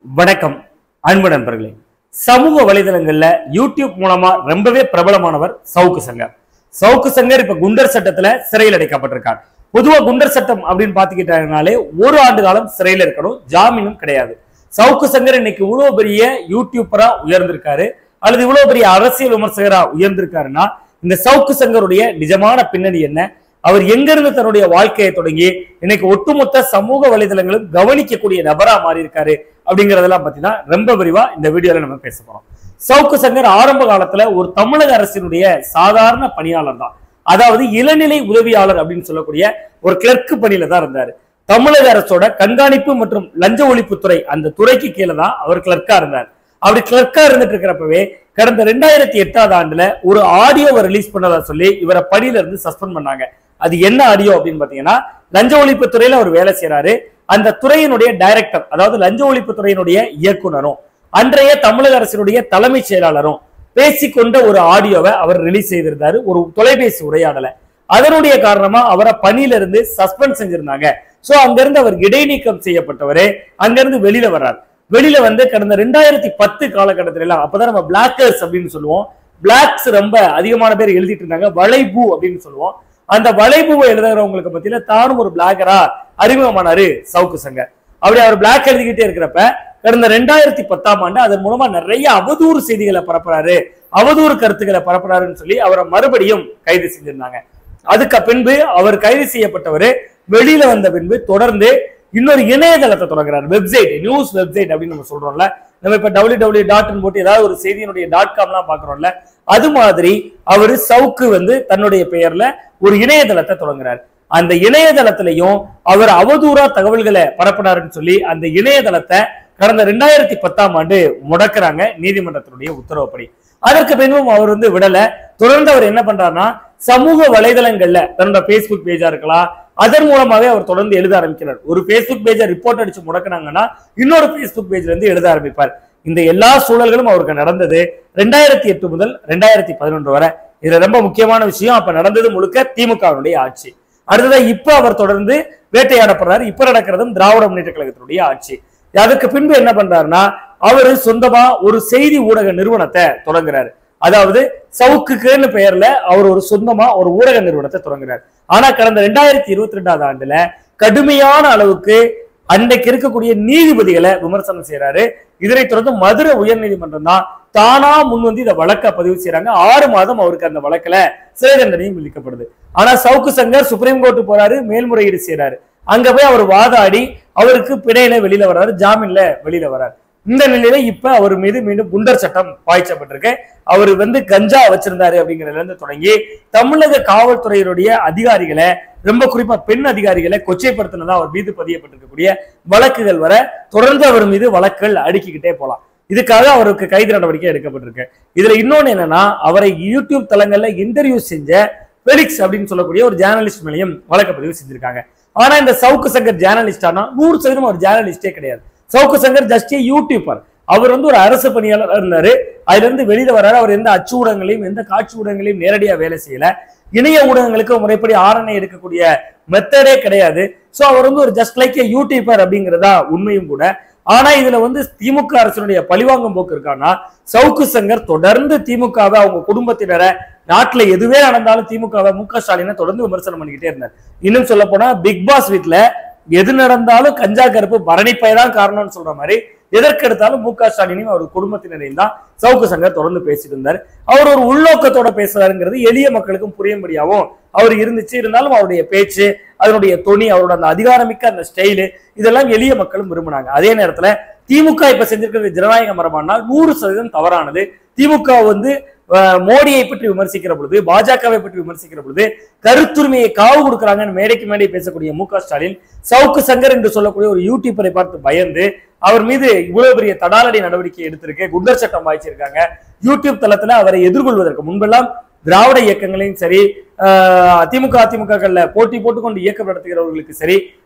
வணக்கம் அன்பு நண்பர்களே சமூக வலைதளங்கள்ல யூடியூப் மூலமா ரொம்பவே பிரபலமானவர் சவுக்கு சங்கர் சவுக்கு சங்கர் இப்ப குண்டர் சட்டத்துல சிறையில் அடைக்கப்பட்டிருக்கார் பொதுவா குண்டர் சட்டம் அப்படின்னு பாத்துக்கிட்டாங்கனாலே ஒரு ஆண்டு காலம் சிறையில் இருக்கணும் ஜாமீனும் கிடையாது சவுக்கு சங்கர் இன்னைக்கு இவ்வளவு பெரிய யூடியூபரா உயர்ந்திருக்காரு அல்லது இவ்வளவு பெரிய அரசியல் விமர்சகரா உயர்ந்திருக்காருன்னா இந்த சவுக்கு சங்கருடைய நிஜமான பின்னணி என்ன அவர் எங்கிருந்து தன்னுடைய வாழ்க்கையை தொடங்கி இன்னைக்கு ஒட்டுமொத்த சமூக வலைதளங்களும் கவனிக்கக்கூடிய நபரா மாறி இருக்காரு அப்படிங்கறதெல்லாம் பத்தி தான் ரொம்ப விரிவா இந்த வீடியோல நம்ம பேச போறோம் சவுக்கு சங்கர் ஆரம்ப காலத்துல ஒரு தமிழக அரசினுடைய சாதாரண பணியாளர் தான் அதாவது இளநிலை உதவியாளர் அப்படின்னு சொல்லக்கூடிய ஒரு கிளர்க் பணியில தான் இருந்தாரு தமிழக அரசோட கண்காணிப்பு மற்றும் லஞ்ச ஒழிப்புத்துறை அந்த துறைக்கு கீழே தான் அவர் கிளர்க்கா இருந்தார் அப்படி கிளர்க்கா இருந்துட்டு இருக்கிறப்பவே கடந்த ரெண்டாயிரத்தி எட்டாவது ஆண்டுல ஒரு ஆடியோவை ரிலீஸ் பண்ணதா சொல்லி இவரை பணியில இருந்து சஸ்பெண்ட் பண்ணாங்க அது என்ன ஆடியோ அப்படின்னு பாத்தீங்கன்னா லஞ்ச ஒழிப்பு துறையில அவர் வேலை செய்யறாரு அந்த துறையினுடைய டைரக்டர் அதாவது லஞ்ச ஒழிப்பு துறையினுடைய இயக்குனரும் அன்றைய தமிழக அரசினுடைய தலைமைச் செயலாளரும் பேசிக்கொண்ட ஒரு ஆடியோவை அவர் ரிலீஸ் செய்திருந்தாரு ஒரு தொலைபேசி உரையாடலை அதனுடைய காரணமா அவரை பணியில இருந்து சஸ்பெண்ட் செஞ்சிருந்தாங்க சோ அங்கிருந்து அவர் இடைநீக்கம் செய்யப்பட்டவரே அங்கிருந்து வெளியில வர்றார் வெளியில வந்து கடந்த ரெண்டாயிரத்தி பத்து காலகட்டத்தில எல்லாம் அப்பதான் நம்ம பிளாக்கர்ஸ் அப்படின்னு சொல்லுவோம் பிளாக்ஸ் ரொம்ப அதிகமான பேர் எழுதிட்டு இருந்தாங்க வளைபூ அப்படின்னு சொல்லுவோம் அந்த வளைபூவை எழுதுறவங்களுக்கு மத்தியில தானும் ஒரு பிளாக்கரா அறிமுகமானாரு சவுக்கு சங்கர் அப்படி அவர் பிளாக் எழுதிக்கிட்டே இருக்கிறப்ப கடந்த ரெண்டாயிரத்தி பத்தாம் ஆண்டு அதன் மூலமா நிறைய அவதூறு செய்திகளை பரப்புறாரு அவதூறு கருத்துக்களை பரப்புறாருன்னு சொல்லி அவரை மறுபடியும் கைது செஞ்சிருந்தாங்க அதுக்கு பின்பு அவர் கைது செய்யப்பட்டவர் வெளியில வந்த பின்பு தொடர்ந்து இன்னொரு இணையதளத்தை தொடங்குறாரு வெப்சைட் நியூஸ் வெப்சைட் அப்படின்னு நம்ம சொல்றோம்ல நம்ம இப்ப டபிள்யூ டபிள்யூ டாட் போட்டு ஏதாவது ஒரு செய்தியினுடைய டாட் காம்லாம் பாக்குறோம்ல அது மாதிரி அவரு சவுக்கு வந்து தன்னுடைய பெயர்ல ஒரு இணையதளத்தை தொடங்குறாரு அந்த இணையதளத்திலையும் அவர் அவதூறா தகவல்களை பரப்பினாருன்னு சொல்லி அந்த இணையதளத்தை கடந்த ரெண்டாயிரத்தி பத்தாம் ஆண்டு முடக்குறாங்க நீதிமன்றத்தினுடைய உத்தரவுப்படி அதற்கு பின்பும் அவர் வந்து விடல தொடர்ந்து அவர் என்ன பண்றாருன்னா சமூக வலைதளங்கள்ல தன்னோட பேஸ்புக் பேஜா இருக்கலாம் அதன் மூலமாவே அவர் தொடர்ந்து எழுத ஆரம்பிக்கிறார் ஒரு பேஸ்புக் பேஜை ரிப்போர்ட் அடிச்சு முடக்குனாங்கன்னா இன்னொரு பேஸ்புக் பேஜ்ல இருந்து எழுத ஆரம்பிப்பார் இந்த எல்லா சூழல்களும் அவருக்கு நடந்தது ரெண்டாயிரத்தி எட்டு முதல் ரெண்டாயிரத்தி பதினொன்று வரை இதுல ரொம்ப முக்கியமான விஷயம் அப்ப நடந்தது முழுக்க திமுகவினுடைய ஆட்சி அடுத்ததா இப்ப அவர் தொடர்ந்து வேட்டையாடப்படுறாரு இப்ப நடக்கிறதும் திராவிட முன்னேற்ற கழகத்தினுடைய ஆட்சி அதுக்கு பின்பு என்ன பண்றாருன்னா அவரு சொந்தமா ஒரு செய்தி ஊடக நிறுவனத்தை தொடங்குறாரு அதாவது சவுக்குக்குன்னு பெயர்ல அவர் ஒரு சொந்தமா ஒரு ஊடக நிறுவனத்தை தொடங்குறாரு ஆனா கடந்த ரெண்டாயிரத்தி இருபத்தி ரெண்டாவது ஆண்டுல கடுமையான அளவுக்கு அன்றைக்கு இருக்கக்கூடிய நீதிபதிகளை விமர்சனம் செய்யறாரு இதனைத் தொடர்ந்து மதுரை உயர்நீதிமன்றம் தான் தானா முன் வந்து இதை வழக்க பதிவு செய்யறாங்க ஆறு மாதம் அவருக்கு அந்த வழக்குல சிறை தண்டனையும் விதிக்கப்படுது ஆனா சவுக்கு சங்கர் சுப்ரீம் கோர்ட்டு போறாரு மேல்முறையீடு செய்யறாரு அங்க போய் அவர் வாதாடி அவருக்கு பிணையில வெளியில வர்றாரு ஜாமீன்ல வெளியில வர்றாரு இந்த நிலையில இப்ப அவர் மீது மீண்டும் குண்டர் சட்டம் பாய்ச்சப்பட்டிருக்கு அவர் வந்து கஞ்சா வச்சிருந்தாரு அப்படிங்கறதுல இருந்து தொடங்கி தமிழக காவல்துறையினுடைய அதிகாரிகளை ரொம்ப குறிப்பா பெண் அதிகாரிகளை கொச்சைப்படுத்தினதா அவர் மீது பதியப்பட்டிருக்கக்கூடிய வழக்குகள் வர தொடர்ந்து அவர் மீது வழக்குகள் அடுக்கிக்கிட்டே போலாம் இதுக்காக அவருக்கு கைது நடவடிக்கை எடுக்கப்பட்டிருக்கு இதுல இன்னொன்னு என்னன்னா அவரை யூடியூப் தளங்கள்ல இன்டர்வியூ செஞ்ச பெலிக்ஸ் அப்படின்னு சொல்லக்கூடிய ஒரு ஜேர்னலிஸ்ட் மேலேயும் வழக்கு பதிவு செஞ்சிருக்காங்க ஆனா இந்த சவுக்கு சங்கர் ஜேர்னலிஸ்டானா நூறு சதவீதம் அவர் ஜேர்னலிஸ்டே கிடையாது சவுக்கு சங்கர் ஜஸ்ட் யூடியூபர் அவர் வந்து ஒரு அரசு பணியாளர் இருந்தாரு அதுல இருந்து வெளியில வர்றாரு அவர் எந்த அச்சு ஊடகங்களையும் எந்த காட்சி ஊடகங்களையும் நேரடியா வேலை செய்யல இணைய ஊடகங்களுக்கு முறைப்படி ஆரணை எடுக்கக்கூடிய மெத்தடே கிடையாது சோ அவர் வந்து ஒரு ஜஸ்ட் லைக் யூடியூபர் அப்படிங்கிறதா உண்மையும் கூட ஆனா இதுல வந்து திமுக அரசினுடைய பழிவாங்கும் போக்கு இருக்கான்னா சவுக்கு சங்கர் தொடர்ந்து திமுகவை அவங்க குடும்பத்தினரை நாட்டுல எதுவே நடந்தாலும் திமுகவை மு க ஸ்டாலினை தொடர்ந்து விமர்சனம் பண்ணிக்கிட்டே இருந்தார் இன்னும் சொல்ல போனா பிக் பாஸ் வீட்ல எது நடந்தாலும் கஞ்சா கருப்பு பரணிப்பை தான் காரணம்னு சொல்ற மாதிரி எதற்கு எடுத்தாலும் மு க ஸ்டாலினையும் அவர் குடும்பத்தினரையும் தான் சவுக்கு சங்கர் தொடர்ந்து பேசிட்டு இருந்தார் அவர் ஒரு உள்நோக்கத்தோட பேசுறாருங்கிறது எளிய மக்களுக்கும் புரியும்படியாவும் அவர் இருந்துச்சு இருந்தாலும் அவருடைய பேச்சு அதனுடைய தொனி அவரோட அந்த அதிகாரமிக்க அந்த ஸ்டைலு இதெல்லாம் எளிய மக்களும் விரும்பினாங்க அதே நேரத்துல திமுக இப்ப செஞ்சிருக்கிறது ஜனநாயக மரபானால் நூறு சதவீதம் தவறானது திமுக வந்து அஹ், மோடியை பற்றி விமர்சிக்கிற பொழுது பாஜகவை பற்றி விமர்சிக்கிற பொழுது கருத்துரிமையை காவு கொடுக்குறாங்கன்னு மேடைக்கு மேடை பேசக்கூடிய மு க ஸ்டாலின் சவுக்கு சங்கர் என்று சொல்லக்கூடிய ஒரு யூடியூபரை பார்த்து பயந்து அவர் மீது இவ்வளவு பெரிய தடாலடி நடவடிக்கை எடுத்திருக்கு குண்டர் சட்டம் வாய்ச்சிருக்காங்க யூடியூப் தளத்துல அவரை எதிர்கொள்வதற்கு முன்பெல்லாம் திராவிட இயக்கங்களையும் சரி ஆஹ், திமுக அதிமுகங்கள்ல போட்டி போட்டுக்கொண்டு இயக்கம் நடத்துகிறவர்களுக்கு சரி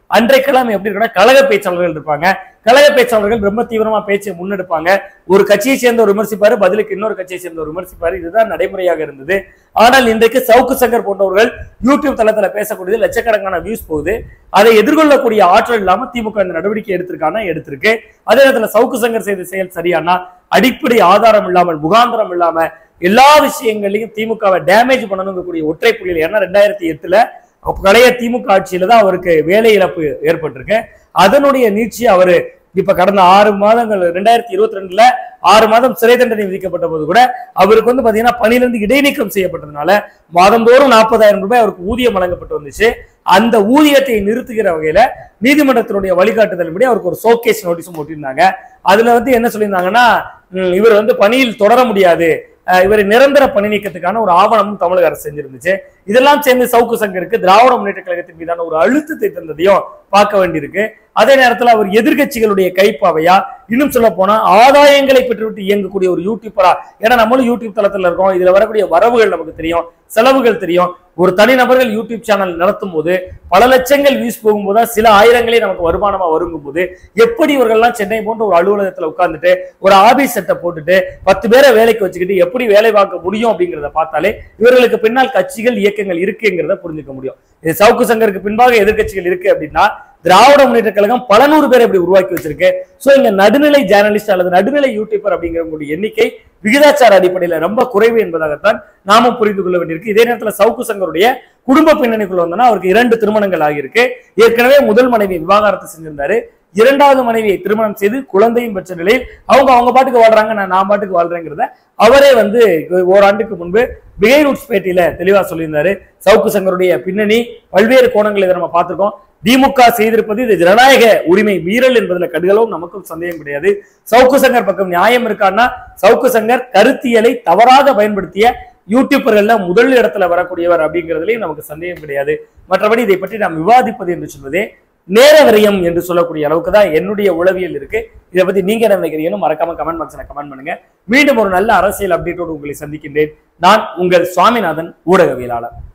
அன்றைக்கெல்லாம் எப்படி இருக்குன்னா கழக பேச்சாளர்கள் இருப்பாங்க கழக பேச்சாளர்கள் ரொம்ப தீவிரமா பேச்சை முன்னெடுப்பாங்க ஒரு கட்சியை சேர்ந்தவர் விமர்சிப்பாரு பதிலுக்கு இன்னொரு கட்சியை சேர்ந்தவர் விமர்சிப்பாரு இதுதான் நடைமுறையாக இருந்தது ஆனால் இன்றைக்கு சவுக்கு சங்கர் போன்றவர்கள் யூடியூப் தளத்துல பேசக்கூடியது லட்சக்கணக்கான வியூஸ் போகுது அதை எதிர்கொள்ளக்கூடிய ஆற்றல் இல்லாம திமுக இந்த நடவடிக்கை எடுத்திருக்கானா எடுத்திருக்கு அதே நேரத்துல சவுக்கு சங்கர் செய்த செயல் சரியானா அடிப்படை ஆதாரம் இல்லாமல் முகாந்திரம் இல்லாம எல்லா விஷயங்களையும் திமுகவை டேமேஜ் பண்ணணுங்கக்கூடிய ஒற்றை புள்ளியில் ஏன்னா ரெண்டாயிரத்தி எட்டுல அப்ப பழைய திமுக ஆட்சியில தான் அவருக்கு வேலை இழப்பு ஏற்பட்டிருக்கு அதனுடைய நீட்சி அவரு இப்ப கடந்த ஆறு மாதங்கள் ரெண்டாயிரத்தி இருபத்தி ரெண்டுல ஆறு மாதம் சிறை தண்டனை விதிக்கப்பட்ட போது கூட அவருக்கு வந்து பாத்தீங்கன்னா பணியிலிருந்து இடைநீக்கம் செய்யப்பட்டதுனால மாதந்தோறும் நாற்பதாயிரம் ரூபாய் அவருக்கு ஊதியம் வழங்கப்பட்டு வந்துச்சு அந்த ஊதியத்தை நிறுத்துகிற வகையில நீதிமன்றத்தினுடைய வழிகாட்டுதலின்படி அவருக்கு ஒரு சோகேஸ் நோட்டீஸும் போட்டிருந்தாங்க அதுல வந்து என்ன சொல்லியிருந்தாங்கன்னா ம், இவர் வந்து பணியில் தொடர முடியாது அஹ், இவர் நிரந்தர பணி நீக்கத்துக்கான ஒரு ஆவணமும் தமிழக அரசு செஞ்சிருந்துச்சு இதெல்லாம் சேர்ந்து சவுக்கு சங்கருக்கு திராவிட முன்னேற்ற கழகத்தின் மீதான ஒரு அழுத்தத்தை தந்ததையும் பார்க்க வேண்டியிருக்கு அதே நேரத்துல அவர் எதிர்க்கட்சிகளுடைய கைப்பாவையா இன்னும் சொல்ல போனா ஆதாயங்களை பெற்றுவிட்டு இயங்கக்கூடிய ஒரு யூடியூபரா ஏன்னா நம்மளும் யூடியூப் தளத்துல இருக்கோம் இதுல வரக்கூடிய வரவுகள் நமக்கு தெரியும் செலவுகள் தெரியும் ஒரு தனிநபர்கள் யூடியூப் சேனல் நடத்தும் போது பல லட்சங்கள் வியூஸ் போகும்போது தான் சில ஆயிரங்களே நமக்கு வருமானமா வருங்கும் போது எப்படி இவர்கள்லாம் சென்னை போன்ற ஒரு அலுவலகத்துல உட்கார்ந்துட்டு ஒரு ஆபீஸ் செட்டை போட்டுட்டு பத்து பேரை வேலைக்கு வச்சுக்கிட்டு எப்படி வேலை பார்க்க முடியும் அப்படிங்கிறத பார்த்தாலே இவர்களுக்கு பின்னால் கட்சிகள் இயக்கங்கள் இருக்குங்கிறத புரிஞ்சுக்க முடியும் இது சவுக்கு சங்கருக்கு பின்பாக எதிர்க்கட்சிகள் இருக்கு அப்படின்னா திராவிட முன்னேற்ற கழகம் பல நூறு பேரை இப்படி உருவாக்கி வச்சிருக்கு சோ இங்க நடுநிலை ஜேர்னலிஸ்ட் அல்லது நடுநிலை யூடியூபர் அப்படிங்கிறவங்களுடைய எண்ணிக்கை விகிதாச்சார அடிப்படையில ரொம்ப குறைவு என்பதாகத்தான் நாமும் புரிந்து கொள்ள வேண்டியிருக்கு இதே நேரத்துல சவுக்கு சங்கருடைய குடும்ப பின்னணிக்குள்ள வந்தோம்னா அவருக்கு இரண்டு திருமணங்கள் ஆகியிருக்கு ஏற்கனவே முதல் மனைவி விவாகரத்து செஞ்சிருந்தாரு இரண்டாவது மனைவியை திருமணம் செய்து குழந்தையும் பெற்ற நிலையில் அவங்க அவங்க பாட்டுக்கு வாழ்றாங்க நான் நான் பாட்டுக்கு வாழ்றேங்கிறத அவரே வந்து ஓராண்டுக்கு முன்பு பிகை ரூட்ஸ் பேட்டியில தெளிவா சொல்லியிருந்தாரு சவுக்கு சங்கருடைய பின்னணி பல்வேறு கோணங்களை இதை நம்ம பார்த்திருக்கோம் திமுக செய்திருப்பது இது ஜனநாயக உரிமை மீறல் என்பதுல கடுகளவும் நமக்கும் சந்தேகம் கிடையாது சவுக்கு சங்கர் பக்கம் நியாயம் இருக்கான்னா சவுக்கு சங்கர் கருத்தியலை தவறாக பயன்படுத்திய யூடியூபர்கள்ல முதல் இடத்துல வரக்கூடியவர் அப்படிங்கிறதுலயும் நமக்கு சந்தேகம் கிடையாது மற்றபடி இதை பற்றி நாம் விவாதிப்பது என்று சொல்வதே நேர விரயம் என்று சொல்லக்கூடிய அளவுக்கு தான் என்னுடைய உளவியல் இருக்கு இதை பத்தி நீங்க என்ன நினைக்கிறீங்கன்னு மறக்காம கமெண்ட் பாக்ஸ்ல கமெண்ட் பண்ணுங்க மீண்டும் ஒரு நல்ல அரசியல் அப்டேட்டோடு உங்களை சந்திக்கின்றேன் நான் உங்கள் சுவாமிநாதன் ஊடகவியலாளர்